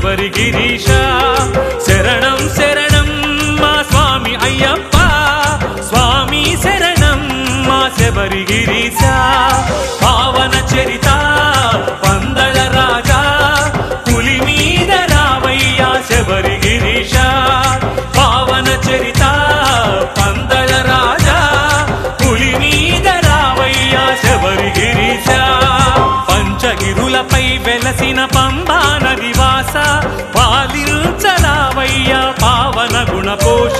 శబరి గిరీశ శరణం శరణం మా స్వామి అయ్యప్ప స్వామి శరణం మా శబరి గిరీశ పావన చరిత పందళ రాజా పులి మీద రావయ్యా శబరి గిరీశ పావన చరిత పందళ రాజా పులి మీద రావయ్యా శబరి గిరీశ పంచగిరులపై వెలసిన పంబా నదివాస పాలించరావయ్యా పావన గుణపోష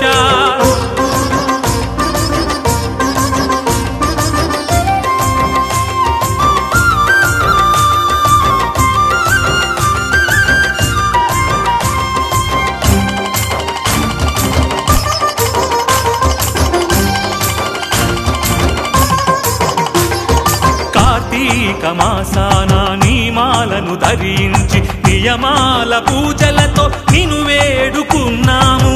కార్తీక మాసాన నీమాలను ధరించి నియమాల పూజలతో నిను వేడుకున్నాము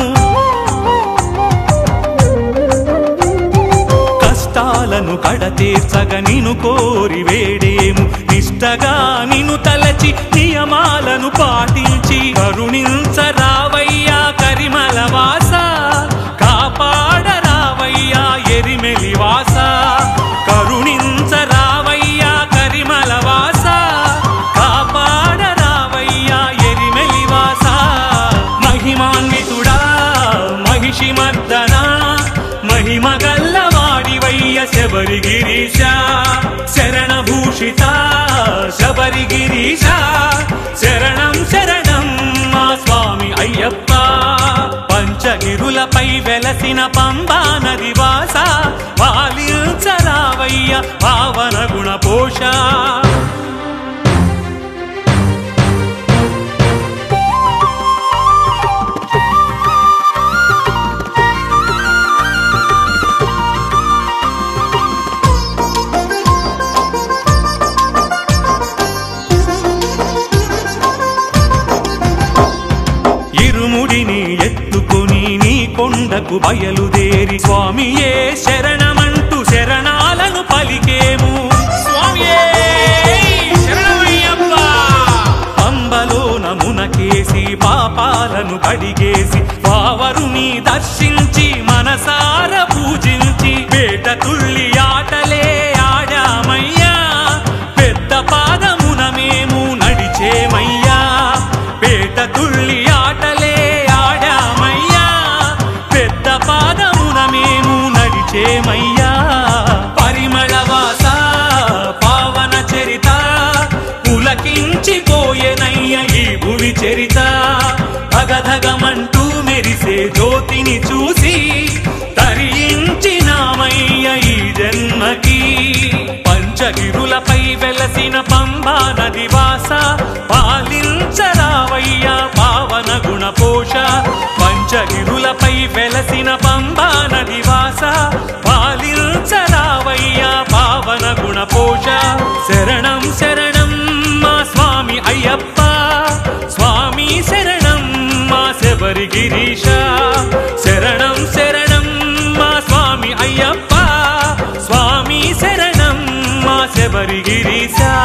కష్టాలను కడతీర్చగ నిను కోరి వేడేము నిష్టగా నిను తలచి నియమాలను పాటించి కరుణించరావయ్యా కరిమల వాస కాపాడరావయ్యా ఎరిమెలి వాస కరుణించరావయ్యా కరిమల వాస కాపాడరావయ్యా ఎరిమెలి వాస మహిమాన్వితుడా మహిషి మర్దన మహిమ గల్లవాడివయ్య శబరి గిరీశ శరణభూషిత శబరి గిరీశ శరణం శరణం మా స్వామి అయ్యప్ప పంచగిరులపై వెలసిన పంబా నది వాస పాలించరావయ్య పావన గుణపోష ఇరుముడిని ఎత్తుకుని నీ కొండకు బయలుదేరి స్వామియే శరణమంటూ శరణాలను పలికేము స్వామియే శరణమయ్యప్ప పంబలోన మునకేసి పాపాలను కడిగేసి వావరుని దర్శించి మనసార పూజించి వేట తుళ్ళి ఆటలే ఆడామయ్యా పెద్ద పాదమున మేము నడిచేమయ్యా పేట తుళ్ళి ఆటలే ఆడామయ్యా పెద్ద పాదమున మేము నడిచేమయ్యా పరిమళ వాస పావన చరిత పులకించిపోయెనయ్య ఈ భువి చరిత ధగధగమంటూ మెరిసే జ్యోతిని చూసి తరించినామయ్య ఈ జన్మకి పంచగిరులపై వెలసిన పంబా నది వాస పాలించరావయ్యా పావన గుణపోష పంచగిరులపై వెలసిన పంబా నది వాస పాలించరావయ్యా పావన గుణపోష శరణం శరణం మా స్వామి అయ్యప్ప స్వామి శరణం మా శబరి గిరీశ శరణం శరణం మా స్వామి అయ్యప్ప స్వామి శరణం మా శబరి గిరీశ